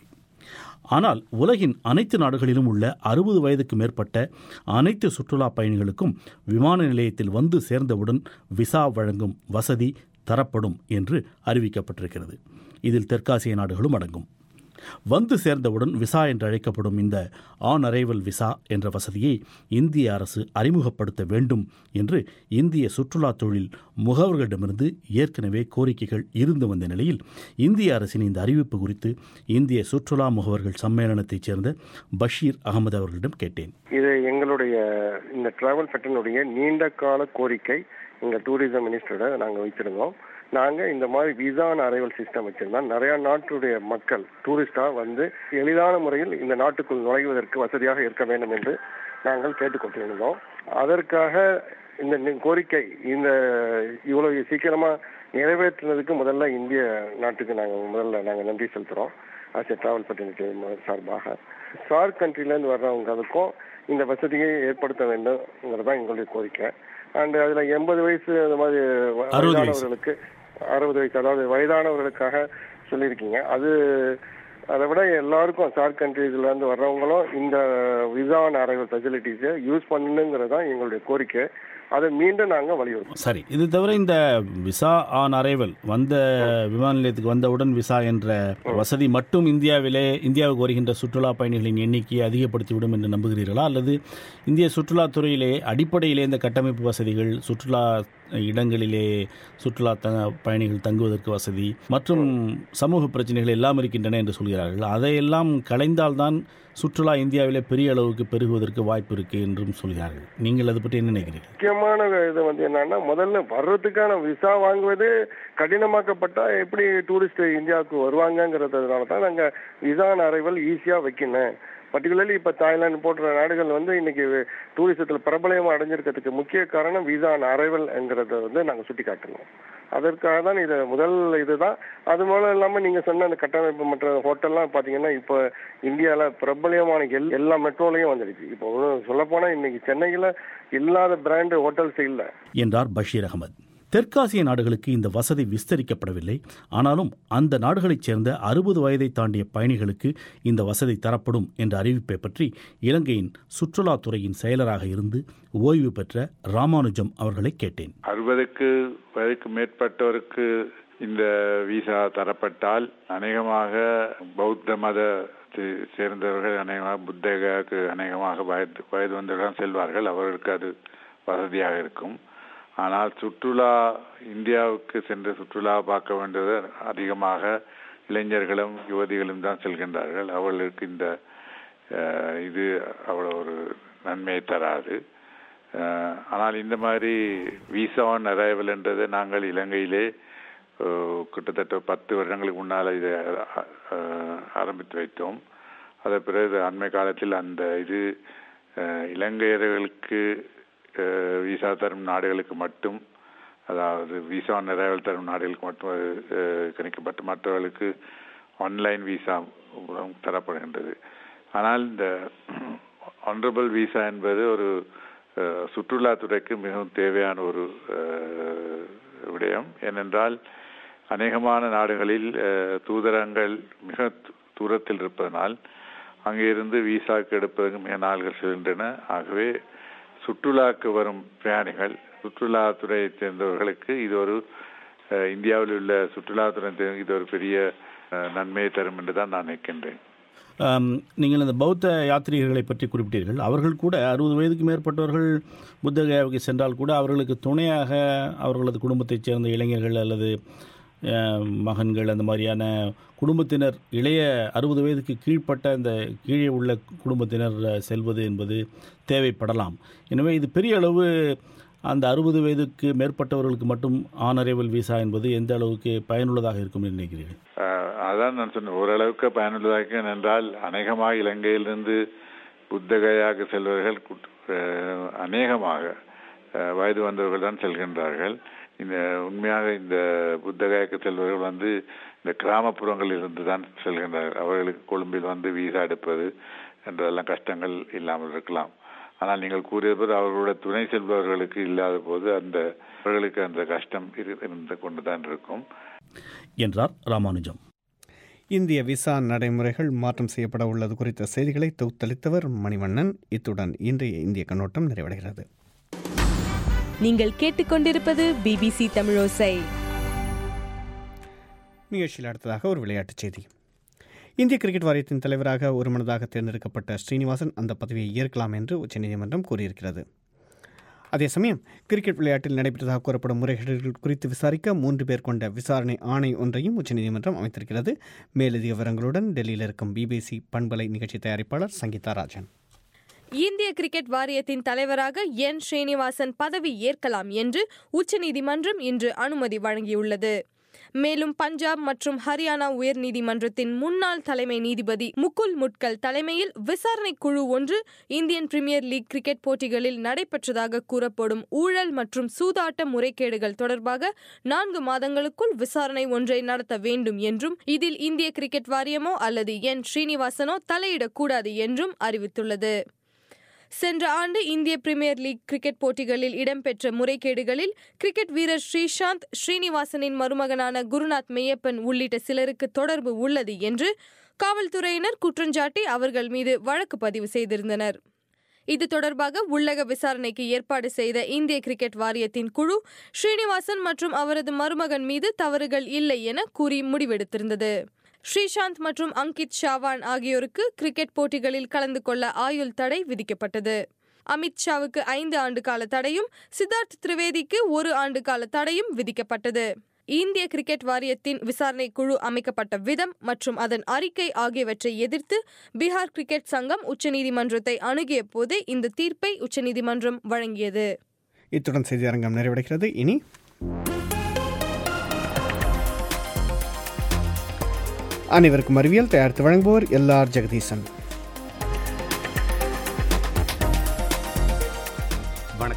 ஆனால் உலகின் அனைத்து நாடுகளிலும் உள்ள அறுபது வயதுக்கு மேற்பட்ட அனைத்து சுற்றுலா பயணிகளுக்கும் விமான நிலையத்தில் வந்து சேர்ந்தவுடன் விசா வழங்கும் வசதி தரப்படும் என்று அறிவிக்கப்பட்டிருக்கிறது இதில் தெற்காசிய நாடுகளும் அடங்கும் வந்து சேர்ந்தவுடன் விசா என்று அழைக்கப்படும் இந்த ஆன் அரைவல் விசா என்ற வசதியை இந்திய அரசு அறிமுகப்படுத்த வேண்டும் என்று இந்திய சுற்றுலா தொழில் முகவர்களிடமிருந்து ஏற்கனவே கோரிக்கைகள் இருந்து வந்த நிலையில் இந்திய அரசின் இந்த அறிவிப்பு குறித்து இந்திய சுற்றுலா முகவர்கள் சம்மேளனத்தைச் சேர்ந்த பஷீர் அகமது அவர்களிடம் கேட்டேன் இது எங்களுடைய இந்த டிராவல் ஃபெட்டனுடைய நீண்ட கால கோரிக்கை எங்க டூரிசம் மினிஸ்டரோட நாங்க வைத்திருந்தோம் நாங்க இந்த மாதிரி விசா அரைவல் சிஸ்டம் வச்சிருந்தோம் நிறைய நாட்டுடைய மக்கள் டூரிஸ்டா வந்து எளிதான முறையில் இந்த நாட்டுக்குள் நுழைவதற்கு வசதியாக இருக்க வேண்டும் என்று நாங்கள் கேட்டுக்கொண்டிருந்தோம் அதற்காக இந்த நி- கோரிக்கை இந்த இவ்வளவு சீக்கிரமா நிறைவேற்றினதுக்கு முதல்ல இந்திய நாட்டுக்கு நாங்க முதல்ல நாங்க நன்றி செலுத்துறோம் ஆஸ் எ டிராவல் பர்டினிட்டி சார்பாக சார் கண்ட்ரிலேருந்து வர்றவங்களுக்கும் இந்த வசதியை ஏற்படுத்த வேண்டும்ங்கிறது தான் எங்களுடைய கோரிக்கை அண்ட் அதுல எண்பது வயசு அந்த மாதிரி வ- அறுபது வயசு. வயதானவர்களுக்கு அறுபது வயசு அதாவது வயதானவர்களுக்காக சொல்லியிருக்கீங்க அது அதை விட எல்லாருக்கும் சார் கண்ட்ரீஸ்ல இருந்து வர்றவங்களும் இந்த விசா அரைவல் ஃபெசிலிட்டிஸை யூஸ் பண்ணணுங்கிறது தான் எங்களுடைய கோரிக்கை அதை மீண்டும் நாங்க வலியுறுத்தோம் சரி இது தவிர இந்த விசா ஆன் அரைவல் வந்த விமான நிலையத்துக்கு வந்தவுடன் விசா என்ற வசதி மட்டும் இந்தியாவிலே இந்தியாவுக்கு வருகின்ற சுற்றுலா பயணிகளின் எண்ணிக்கையை அதிகப்படுத்திவிடும் என்று நம்புகிறீர்களா அல்லது இந்திய சுற்றுலாத்துறையிலே அடிப்படையிலே இந்த கட்டமைப்பு வசதிகள் சுற்றுலா இடங்களிலே சுற்றுலா த பயணிகள் தங்குவதற்கு வசதி மற்றும் சமூக பிரச்சனைகள் எல்லாம் இருக்கின்றன என்று சொல்கிறார்கள் அதையெல்லாம் களைந்தால்தான் சுற்றுலா இந்தியாவிலே பெரிய அளவுக்கு பெருகுவதற்கு வாய்ப்பு இருக்கு என்றும் சொல்கிறார்கள் நீங்கள் அதை பற்றி என்ன நினைக்கிறீர்கள் முக்கியமான இது வந்து என்னன்னா முதல்ல வர்றதுக்கான விசா வாங்குவது கடினமாக்கப்பட்டா எப்படி டூரிஸ்ட் இந்தியாவுக்கு வருவாங்கங்கிறதுனால தான் நாங்க விசா அரைவல் ஈஸியா வைக்கணும் பர்டிகுலர்லி இப்போ தாய்லாந்து போன்ற நாடுகள் வந்து இன்னைக்கு டூரிசத்தில் பிரபலயம் அடைஞ்சிருக்கிறதுக்கு முக்கிய காரணம் விசா அரைவல் என்கிறத வந்து நாங்கள் சுட்டி காட்டணும் அதற்காக தான் இது முதல் இதுதான் அது மூலம் இல்லாமல் நீங்கள் சொன்ன அந்த கட்டமைப்பு மற்ற ஹோட்டல்லாம் பார்த்தீங்கன்னா இப்போ இந்தியாவில் பிரபலியமான எல் எல்லா மெட்ரோலையும் வந்துடுச்சு இப்போ சொல்லப்போனால் இன்னைக்கு சென்னையில் இல்லாத பிராண்டு ஹோட்டல்ஸ் இல்லை என்றார் பஷீர் அகமது தெற்காசிய நாடுகளுக்கு இந்த வசதி விஸ்தரிக்கப்படவில்லை ஆனாலும் அந்த நாடுகளைச் சேர்ந்த அறுபது வயதை தாண்டிய பயணிகளுக்கு இந்த வசதி தரப்படும் என்ற அறிவிப்பை பற்றி இலங்கையின் சுற்றுலாத்துறையின் செயலராக இருந்து ஓய்வு பெற்ற ராமானுஜம் அவர்களை கேட்டேன் அறுபதுக்கு வயதுக்கு மேற்பட்டோருக்கு இந்த விசா தரப்பட்டால் அநேகமாக பௌத்த மத சேர்ந்தவர்கள் அநேகமாக புத்தகக்கு அநேகமாக வயது வயது வந்தவர்கள் செல்வார்கள் அவர்களுக்கு அது வசதியாக இருக்கும் ஆனால் சுற்றுலா இந்தியாவுக்கு சென்று சுற்றுலா பார்க்க வேண்டியது அதிகமாக இளைஞர்களும் யுவதிகளும் தான் செல்கின்றார்கள் அவர்களுக்கு இந்த இது அவ்வளோ ஒரு நன்மையை தராது ஆனால் இந்த மாதிரி விசா ஆன் அரைவல் என்றது நாங்கள் இலங்கையிலே கிட்டத்தட்ட பத்து வருடங்களுக்கு முன்னால் இதை ஆரம்பித்து வைத்தோம் அதன் பிறகு அண்மை காலத்தில் அந்த இது இலங்கையர்களுக்கு விசா தரும் நாடுகளுக்கு மட்டும் அதாவது விசா நிறைவேல் தரும் நாடுகளுக்கு மட்டும் கணிக்கப்பட்டு மற்றவர்களுக்கு ஆன்லைன் விசா தரப்படுகின்றது ஆனால் இந்த ஆனரபிள் விசா என்பது ஒரு சுற்றுலாத்துறைக்கு மிகவும் தேவையான ஒரு விடயம் ஏனென்றால் அநேகமான நாடுகளில் தூதரங்கள் மிக தூரத்தில் இருப்பதனால் அங்கிருந்து விசாக்கு எடுப்பதற்கு மிக நாள்கள் செல்கின்றன ஆகவே சுற்றுலாக்கு வரும் பயணிகள் சுற்றுலாத்துறையை சேர்ந்தவர்களுக்கு இது ஒரு இந்தியாவில் உள்ள சுற்றுலாத்துறை இது ஒரு பெரிய நன்மையை தரும் என்று தான் நான் நினைக்கின்றேன் நீங்கள் இந்த பௌத்த யாத்ரீகர்களை பற்றி குறிப்பிட்டீர்கள் அவர்கள் கூட அறுபது வயதுக்கு மேற்பட்டவர்கள் புத்தகயாவுக்கு சென்றால் கூட அவர்களுக்கு துணையாக அவர்களது குடும்பத்தைச் சேர்ந்த இளைஞர்கள் அல்லது மகன்கள் அந்த மாதிரியான குடும்பத்தினர் இளைய அறுபது வயதுக்கு கீழ்ப்பட்ட இந்த கீழே உள்ள குடும்பத்தினர் செல்வது என்பது தேவைப்படலாம் எனவே இது பெரிய அளவு அந்த அறுபது வயதுக்கு மேற்பட்டவர்களுக்கு மட்டும் ஆனரேவல் விசா என்பது எந்த அளவுக்கு பயனுள்ளதாக இருக்கும் என்று நினைக்கிறீர்கள் அதான் நான் சொன்னேன் ஓரளவுக்கு பயனுள்ளதாக என்றால் அநேகமாக இலங்கையிலிருந்து புத்தகையாக செல்வர்கள் அநேகமாக வயது வந்தவர்கள் தான் செல்கின்றார்கள் இந்த உண்மையாக இந்த புத்தகாயக்கு செல்வர்கள் வந்து இந்த கிராமப்புறங்களில் இருந்து தான் செல்கின்றார்கள் அவர்களுக்கு கொழும்பில் வந்து வீசா எடுப்பது என்றெல்லாம் கஷ்டங்கள் இல்லாமல் இருக்கலாம் ஆனால் நீங்கள் கூறியது அவர்களுடைய துணை செல்பவர்களுக்கு இல்லாத போது அந்த அவர்களுக்கு அந்த கஷ்டம் இருந்து கொண்டு தான் இருக்கும் என்றார் ராமானுஜம் இந்திய விசா நடைமுறைகள் மாற்றம் செய்யப்பட உள்ளது குறித்த செய்திகளை தொகுத்தளித்தவர் மணிவண்ணன் இத்துடன் இன்றைய இந்திய கண்ணோட்டம் நிறைவடைகிறது நீங்கள் கேட்டுக்கொண்டிருப்பது பிபிசி தமிழோசை நிகழ்ச்சியில் அடுத்ததாக ஒரு விளையாட்டுச் செய்தி இந்திய கிரிக்கெட் வாரியத்தின் தலைவராக ஒருமனதாக தேர்ந்தெடுக்கப்பட்ட ஸ்ரீனிவாசன் அந்த பதவியை ஏற்கலாம் என்று உச்சநீதிமன்றம் கூறியிருக்கிறது அதே சமயம் கிரிக்கெட் விளையாட்டில் நடைபெற்றதாக கூறப்படும் முறைகேடுகள் குறித்து விசாரிக்க மூன்று பேர் கொண்ட விசாரணை ஆணை ஒன்றையும் உச்சநீதிமன்றம் அமைத்திருக்கிறது மேலதிக விவரங்களுடன் டெல்லியில் இருக்கும் பிபிசி பண்பலை நிகழ்ச்சி தயாரிப்பாளர் சங்கீதா ராஜன் இந்திய கிரிக்கெட் வாரியத்தின் தலைவராக என் ஸ்ரீனிவாசன் பதவி ஏற்கலாம் என்று உச்சநீதிமன்றம் இன்று அனுமதி வழங்கியுள்ளது மேலும் பஞ்சாப் மற்றும் ஹரியானா உயர்நீதிமன்றத்தின் முன்னாள் தலைமை நீதிபதி முகுல் முட்கல் தலைமையில் விசாரணை குழு ஒன்று இந்தியன் பிரீமியர் லீக் கிரிக்கெட் போட்டிகளில் நடைபெற்றதாக கூறப்படும் ஊழல் மற்றும் சூதாட்ட முறைகேடுகள் தொடர்பாக நான்கு மாதங்களுக்குள் விசாரணை ஒன்றை நடத்த வேண்டும் என்றும் இதில் இந்திய கிரிக்கெட் வாரியமோ அல்லது என் ஸ்ரீனிவாசனோ தலையிடக்கூடாது என்றும் அறிவித்துள்ளது சென்ற ஆண்டு இந்திய பிரீமியர் லீக் கிரிக்கெட் போட்டிகளில் இடம்பெற்ற முறைகேடுகளில் கிரிக்கெட் வீரர் ஸ்ரீசாந்த் ஸ்ரீனிவாசனின் மருமகனான குருநாத் மெய்யப்பன் உள்ளிட்ட சிலருக்கு தொடர்பு உள்ளது என்று காவல்துறையினர் குற்றஞ்சாட்டி அவர்கள் மீது வழக்கு பதிவு செய்திருந்தனர் இது தொடர்பாக உள்ளக விசாரணைக்கு ஏற்பாடு செய்த இந்திய கிரிக்கெட் வாரியத்தின் குழு ஸ்ரீனிவாசன் மற்றும் அவரது மருமகன் மீது தவறுகள் இல்லை என கூறி முடிவெடுத்திருந்தது ஸ்ரீசாந்த் மற்றும் அங்கித் ஷாவான் ஆகியோருக்கு கிரிக்கெட் போட்டிகளில் கலந்து கொள்ள ஆயுள் தடை விதிக்கப்பட்டது அமித் ஷாவுக்கு ஐந்து ஆண்டு கால தடையும் சித்தார்த் திரிவேதிக்கு ஒரு ஆண்டு கால தடையும் விதிக்கப்பட்டது இந்திய கிரிக்கெட் வாரியத்தின் விசாரணை குழு அமைக்கப்பட்ட விதம் மற்றும் அதன் அறிக்கை ஆகியவற்றை எதிர்த்து பீகார் கிரிக்கெட் சங்கம் உச்சநீதிமன்றத்தை அணுகிய போதே இந்த தீர்ப்பை உச்சநீதிமன்றம் வழங்கியது இத்துடன் செய்தியரங்கம் நிறைவடைகிறது இனி அனைவருக்கும் அறிவியல் தயாரித்து வழங்குவோர் எல்ஆர் ஜெகதீசன்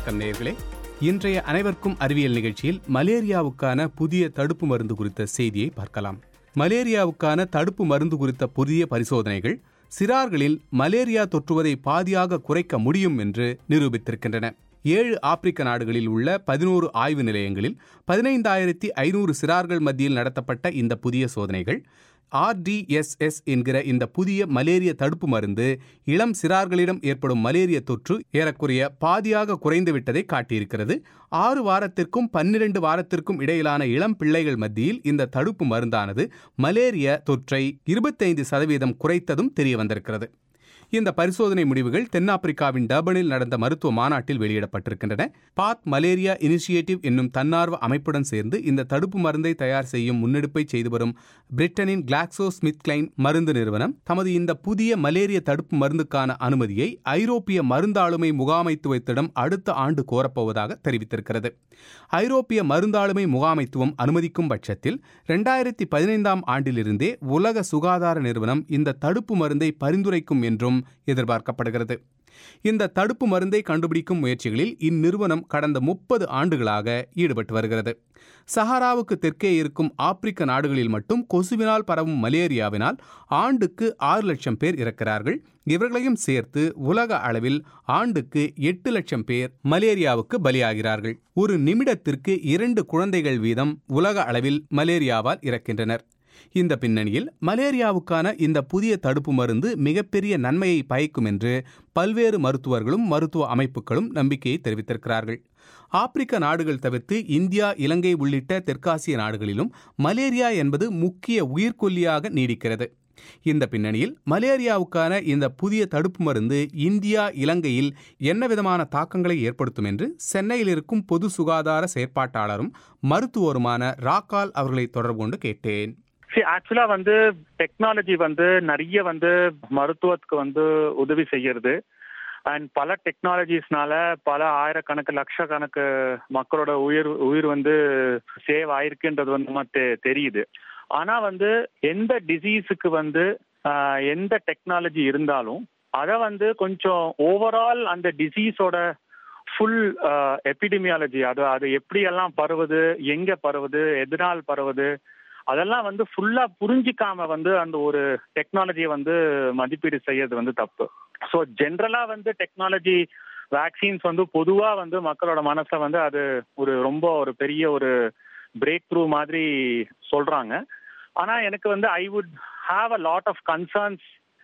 வணக்கம் நேயர்களே இன்றைய அனைவருக்கும் அறிவியல் நிகழ்ச்சியில் மலேரியாவுக்கான புதிய தடுப்பு மருந்து குறித்த செய்தியை பார்க்கலாம் மலேரியாவுக்கான தடுப்பு மருந்து குறித்த புதிய பரிசோதனைகள் சிறார்களில் மலேரியா தொற்றுவதை பாதியாக குறைக்க முடியும் என்று நிரூபித்திருக்கின்றன ஏழு ஆப்பிரிக்க நாடுகளில் உள்ள பதினோரு ஆய்வு நிலையங்களில் பதினைந்தாயிரத்தி ஐநூறு சிறார்கள் மத்தியில் நடத்தப்பட்ட இந்த புதிய சோதனைகள் ஆர்டிஎஸ்எஸ் என்கிற இந்த புதிய மலேரிய தடுப்பு மருந்து இளம் சிறார்களிடம் ஏற்படும் மலேரிய தொற்று ஏறக்குறைய பாதியாக குறைந்துவிட்டதை காட்டியிருக்கிறது ஆறு வாரத்திற்கும் பன்னிரண்டு வாரத்திற்கும் இடையிலான இளம் பிள்ளைகள் மத்தியில் இந்த தடுப்பு மருந்தானது மலேரிய தொற்றை இருபத்தைந்து சதவீதம் குறைத்ததும் தெரிய வந்திருக்கிறது இந்த பரிசோதனை முடிவுகள் தென்னாப்பிரிக்காவின் டர்பனில் நடந்த மருத்துவ மாநாட்டில் வெளியிடப்பட்டிருக்கின்றன பாத் மலேரியா இனிஷியேட்டிவ் என்னும் தன்னார்வ அமைப்புடன் சேர்ந்து இந்த தடுப்பு மருந்தை தயார் செய்யும் முன்னெடுப்பை செய்து வரும் பிரிட்டனின் கிளாக்ஸோ ஸ்மித் கிளைன் மருந்து நிறுவனம் தமது இந்த புதிய மலேரிய தடுப்பு மருந்துக்கான அனுமதியை ஐரோப்பிய மருந்தாளுமை முகாமைத்துவத்திடம் அடுத்த ஆண்டு கோரப்போவதாக தெரிவித்திருக்கிறது ஐரோப்பிய மருந்தாளுமை முகாமைத்துவம் அனுமதிக்கும் பட்சத்தில் இரண்டாயிரத்தி பதினைந்தாம் ஆண்டிலிருந்தே உலக சுகாதார நிறுவனம் இந்த தடுப்பு மருந்தை பரிந்துரைக்கும் என்றும் எதிர்பார்க்கப்படுகிறது இந்த தடுப்பு மருந்தை கண்டுபிடிக்கும் முயற்சிகளில் இந்நிறுவனம் கடந்த முப்பது ஆண்டுகளாக ஈடுபட்டு வருகிறது சஹாராவுக்கு தெற்கே இருக்கும் ஆப்பிரிக்க நாடுகளில் மட்டும் கொசுவினால் பரவும் மலேரியாவினால் ஆண்டுக்கு ஆறு லட்சம் பேர் இறக்கிறார்கள் இவர்களையும் சேர்த்து உலக அளவில் ஆண்டுக்கு எட்டு லட்சம் பேர் மலேரியாவுக்கு பலியாகிறார்கள் ஒரு நிமிடத்திற்கு இரண்டு குழந்தைகள் வீதம் உலக அளவில் மலேரியாவால் இறக்கின்றனர் இந்த பின்னணியில் மலேரியாவுக்கான இந்த புதிய தடுப்பு மருந்து மிகப்பெரிய நன்மையை பயக்கும் என்று பல்வேறு மருத்துவர்களும் மருத்துவ அமைப்புகளும் நம்பிக்கையை தெரிவித்திருக்கிறார்கள் ஆப்பிரிக்க நாடுகள் தவிர்த்து இந்தியா இலங்கை உள்ளிட்ட தெற்காசிய நாடுகளிலும் மலேரியா என்பது முக்கிய உயிர்கொல்லியாக நீடிக்கிறது இந்த பின்னணியில் மலேரியாவுக்கான இந்த புதிய தடுப்பு மருந்து இந்தியா இலங்கையில் என்ன விதமான தாக்கங்களை ஏற்படுத்தும் என்று சென்னையில் இருக்கும் பொது சுகாதார செயற்பாட்டாளரும் மருத்துவருமான ராக்கால் அவர்களை தொடர்பு கொண்டு கேட்டேன் ஆக்சுவலா வந்து டெக்னாலஜி வந்து நிறைய வந்து மருத்துவத்துக்கு வந்து உதவி செய்யறது அண்ட் பல டெக்னாலஜிஸ்னால பல ஆயிரக்கணக்கு லட்சக்கணக்கு மக்களோட உயிர் உயிர் வந்து சேவ் ஆயிருக்குன்றது வந்து நம்ம தெ- தெரியுது ஆனா வந்து எந்த டிசீஸுக்கு வந்து ஆஹ், எந்த டெக்னாலஜி இருந்தாலும் அதை வந்து கொஞ்சம் ஓவரால் அந்த டிசீஸோட ஃபுல் எபிடிமியாலஜி அது அது எப்படியெல்லாம் பரவுது எங்க பரவுது எதனால் பரவுது அதெல்லாம் வந்து ஃபுல்லா புரிஞ்சிக்காம வந்து அந்த ஒரு டெக்னாலஜியை வந்து மதிப்பீடு செய்யறது வந்து தப்பு ஸோ ஜென்ரலா வந்து டெக்னாலஜி வேக்சின்ஸ் வந்து பொதுவா வந்து மக்களோட மனசை வந்து அது ஒரு ரொம்ப ஒரு பெரிய ஒரு பிரேக் த்ரூ மாதிரி சொல்றாங்க ஆனா எனக்கு வந்து I would have a lot of concerns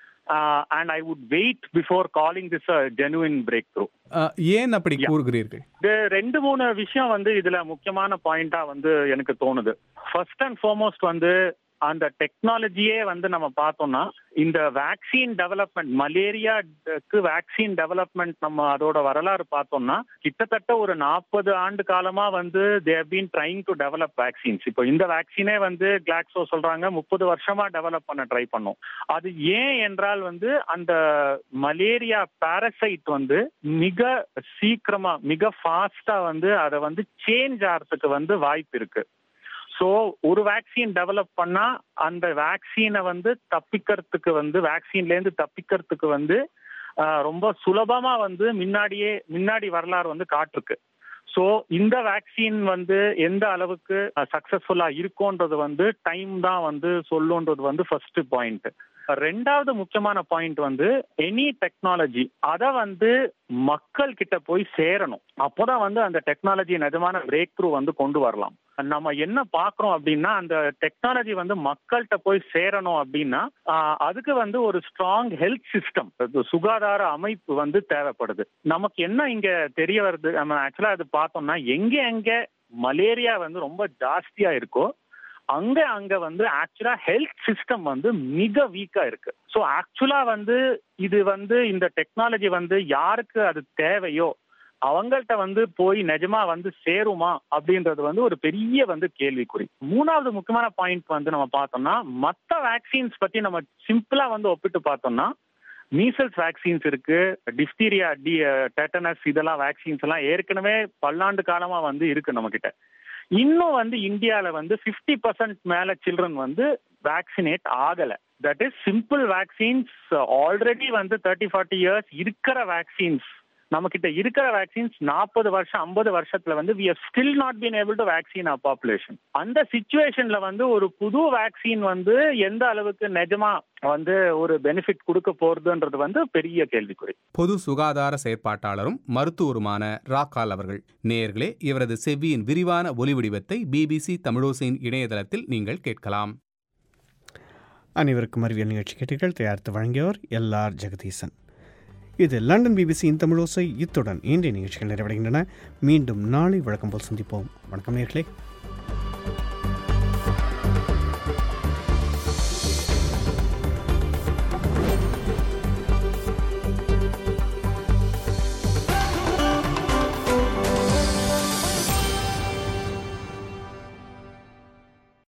and I would wait before calling this a genuine breakthrough uh, ஏன் அப்படி கூறுகிறீர்கள் இது ரெண்டு மூணு விஷயம் வந்து இதுல முக்கியமான பாயிண்டா வந்து எனக்கு தோணுது ஃபர்ஸ்ட் அண்ட் ஃபார்மோஸ்ட் வந்து அந்த டெக்னாலஜியே வந்து நம்ம பார்த்தோம்னா இந்த வேக்சின் டெவலப்மெண்ட் மலேரியாக்கு வேக்சின் டெவலப்மெண்ட் நம்ம அதோட வரலாறு பார்த்தோம்னா கிட்டத்தட்ட ஒரு நாற்பது ஆண்டு காலமா வந்து they've been trying to develop vaccines இப்போ இந்த வேக்சினே வந்து கிளாக்ஸோ சொல்றாங்க முப்பது வருஷமா டெவலப் பண்ண ட்ரை பண்ணோம் அது ஏன் என்றால் வந்து அந்த மலேரியா பாரசைட் வந்து மிக சீக்கிரமா மிக ஃபாஸ்டா வந்து அதை வந்து சேஞ்ச் ஆகிறதுக்கு வந்து வாய்ப்பு இருக்கு ஸோ ஒரு வேக்சின் டெவலப் பண்ணா அந்த வேக்சினை வந்து தப்பிக்கிறதுக்கு வந்து வேக்சின்ல இருந்து தப்பிக்கிறதுக்கு வந்து ஆஹ், ரொம்ப சுலபமா வந்து முன்னாடியே முன்னாடி வரலாறு வந்து காட்டிருக்கு ஸோ இந்த வேக்சின் வந்து எந்த அளவுக்கு சக்சஸ்ஃபுல்லா இருக்கும்ன்றது வந்து டைம் தான் வந்து சொல்லுன்றது வந்து ஃபர்ஸ்ட் பாயிண்ட் ரெண்டாவது முக்கியமான பாயிண்ட் வந்து எனி டெக்னாலஜி அதை வந்து மக்கள் கிட்ட போய் சேரணும் அப்போதான் வந்து அந்த டெக்னாலஜி நிஜமான பிரேக் த்ரூ வந்து கொண்டு வரலாம் நம்ம என்ன பாக்குறோம் அப்படின்னா அந்த டெக்னாலஜி வந்து மக்கள்கிட்ட போய் சேரணும் அப்படின்னா ஆஹ், அதுக்கு வந்து ஒரு ஸ்ட்ராங் ஹெல்த் சிஸ்டம் சுகாதார அமைப்பு வந்து தேவைப்படுது நமக்கு என்ன இங்க தெரிய வருது நம்ம ஆக்சுவலா அது பார்த்தோம்னா எங்க எங்க மலேரியா வந்து ரொம்ப ஜாஸ்தியா இருக்கோ அங்க அங்க வந்து ஆக்சுவலா ஹெல்த் சிஸ்டம் வந்து மிக வீக்கா இருக்கு ஸோ ஆக்சுவலா வந்து இது வந்து இந்த டெக்னாலஜி வந்து யாருக்கு அது தேவையோ அவங்கள்ட்ட வந்து போய் நிஜமா வந்து சேருமா அப்படின்றது வந்து ஒரு பெரிய வந்து கேள்விக்குறி மூணாவது முக்கியமான பாயிண்ட் வந்து நம்ம பார்த்தோம்னா மற்ற வேக்சின்ஸ் பத்தி நம்ம சிம்பிளா வந்து ஒப்பிட்டு பார்த்தோம்னா மீசல்ஸ் வேக்சின்ஸ் இருக்கு டிப்தீரியா டி டெட்டனஸ் இதெல்லாம் வேக்சின்ஸ் எல்லாம் ஏற்கனவே பல்லாண்டு காலமா வந்து இருக்கு நம்ம கிட்ட இன்னும் வந்து இந்தியால வந்து 50% பர்சன்ட் மேல சில்ட்ரன் வந்து வேக்சினேட் ஆகல that is simple vaccines already வந்து தேர்ட்டி ஃபார்ட்டி இயர்ஸ் இருக்கிற வேக்சின்ஸ் நம்ம கிட்ட இருக்கிற வேக்சின்ஸ் நாற்பது வருஷம் ஐம்பது வருஷத்துல வந்து we still not been able to vaccine our population அந்த சுச்சுவேஷன்ல வந்து ஒரு புது வேக்சின் வந்து எந்த அளவுக்கு நிஜமா வந்து ஒரு பெனிஃபிட் கொடுக்க போறதுன்றது வந்து பெரிய கேள்விக்குறி பொது சுகாதார செயற்பாட்டாளரும் மருத்துவருமான ராக்கால் அவர்கள் நேயர்களே இவரது செவ்வியின் விரிவான ஒலி வடிவத்தை பிபிசி தமிழோசையின் இணையதளத்தில் நீங்கள் கேட்கலாம் அனைவருக்கும் அறிவியல் நிகழ்ச்சி கேட்டீர்கள் தயாரித்து வழங்கியவர் எல் ஆர் ஜெகதீசன் இது லண்டன் பிபிசியின் தமிழோசை இத்துடன் இன்றைய நிகழ்ச்சிகள் நிறைவடைகின்றன மீண்டும் நாளை வழக்கம் போல் சந்திப்போம் வணக்கம் நேர்களே